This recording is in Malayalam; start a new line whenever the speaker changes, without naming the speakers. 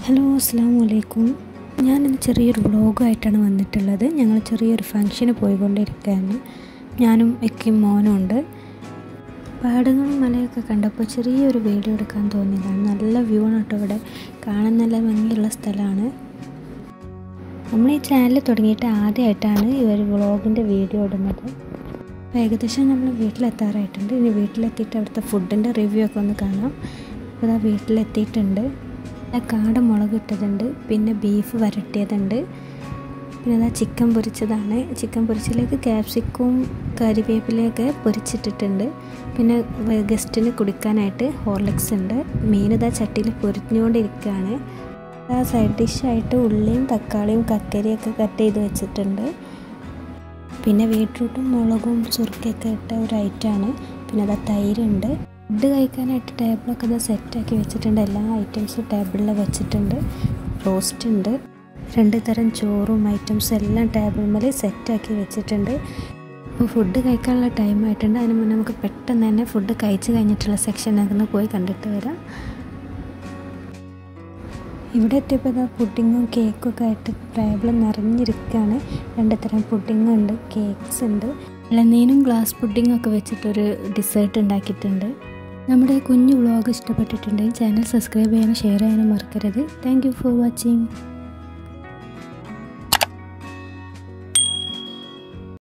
ഹലോ അസ്സാം വലൈക്കും ഞാനിന്ന് ചെറിയൊരു വ്ളോഗായിട്ടാണ് വന്നിട്ടുള്ളത് ഞങ്ങൾ ചെറിയൊരു ഫങ്ഷന് പോയിക്കൊണ്ടിരിക്കുകയാണ് ഞാനും എക്കും മോനും ഉണ്ട് പാടങ്ങളും മലയൊക്കെ കണ്ടപ്പോൾ ചെറിയൊരു വീഡിയോ എടുക്കാൻ തോന്നിയതാണ് നല്ല വ്യൂ ആണ് കേട്ടോ ഇവിടെ കാണാൻ നല്ല ഭംഗിയുള്ള സ്ഥലമാണ് നമ്മൾ ഈ ചാനൽ തുടങ്ങിയിട്ട് ആദ്യമായിട്ടാണ് ഈ ഒരു വ്ളോഗിൻ്റെ വീഡിയോ ഇടുന്നത് അപ്പോൾ ഏകദേശം നമ്മൾ വീട്ടിലെത്താറായിട്ടുണ്ട് ഇനി വീട്ടിലെത്തിയിട്ട് അവിടുത്തെ ഫുഡിൻ്റെ റിവ്യൂ ഒക്കെ ഒന്ന് കാണാം അപ്പോൾ ഇതാ വീട്ടിലെത്തിയിട്ടുണ്ട് കാട മുളക് ഇട്ടതുണ്ട് പിന്നെ ബീഫ് വരട്ടിയതുണ്ട് പിന്നെ അതാ ചിക്കൻ പൊരിച്ചതാണ് ചിക്കൻ പൊരിച്ചതിലേക്ക് ക്യാപ്സിക്കവും കറിവേപ്പിലയൊക്കെ പൊരിച്ചിട്ടിട്ടുണ്ട് പിന്നെ ഗസ്റ്റിന് കുടിക്കാനായിട്ട് ഹോർലിക്സ് ഉണ്ട് മീൻ ഇതാ ചട്ടിയിൽ പൊരിഞ്ഞുകൊണ്ടിരിക്കുകയാണ് ആ സൈഡ് ഡിഷായിട്ട് ഉള്ളിയും തക്കാളിയും കക്കരിയൊക്കെ കട്ട് ചെയ്ത് വെച്ചിട്ടുണ്ട് പിന്നെ ബീട്രൂട്ടും മുളകും സുറുക്കൊക്കെ ഇട്ട ഒരു ഐറ്റമാണ് പിന്നെ അതാ തൈരുണ്ട് ഫുഡ് കഴിക്കാനായിട്ട് ടേബിളൊക്കെ ഇത് സെറ്റാക്കി വെച്ചിട്ടുണ്ട് എല്ലാ ഐറ്റംസും ടേബിളിൽ വെച്ചിട്ടുണ്ട് റോസ്റ്റ് ഉണ്ട് രണ്ട് തരം ചോറും ഐറ്റംസും എല്ലാം ടേബിൾ മേലെ സെറ്റാക്കി വെച്ചിട്ടുണ്ട് അപ്പോൾ ഫുഡ് കഴിക്കാനുള്ള ടൈം ആയിട്ടുണ്ട് അതിന് മുന്നേ നമുക്ക് പെട്ടെന്ന് തന്നെ ഫുഡ് കഴിച്ച് കഴിഞ്ഞിട്ടുള്ള സെക്ഷനൊക്കെ പോയി കണ്ടിട്ട് വരാം ഇവിടെ എത്തിയപ്പോൾ ഇതാ പുഡിങ്ങും കേക്കും ഒക്കെ ആയിട്ട് ടേബിൾ നിറഞ്ഞിരിക്കുകയാണ് രണ്ട് തരം പുഡിങ്ങും ഉണ്ട് കേക്ക്സ് ഉണ്ട് ഇളനീനും ഗ്ലാസ് പുഡിങ്ങും ഒക്കെ വെച്ചിട്ടൊരു ഡിസേർട്ട് ഉണ്ടാക്കിയിട്ടുണ്ട് നമ്മുടെ കുഞ്ഞു വ്ളോഗ് ഇഷ്ടപ്പെട്ടിട്ടുണ്ടെങ്കിൽ ചാനൽ സബ്സ്ക്രൈബ് ചെയ്യാനും ഷെയർ ചെയ്യാനും മറക്കരുത് താങ്ക് ഫോർ വാച്ചിങ്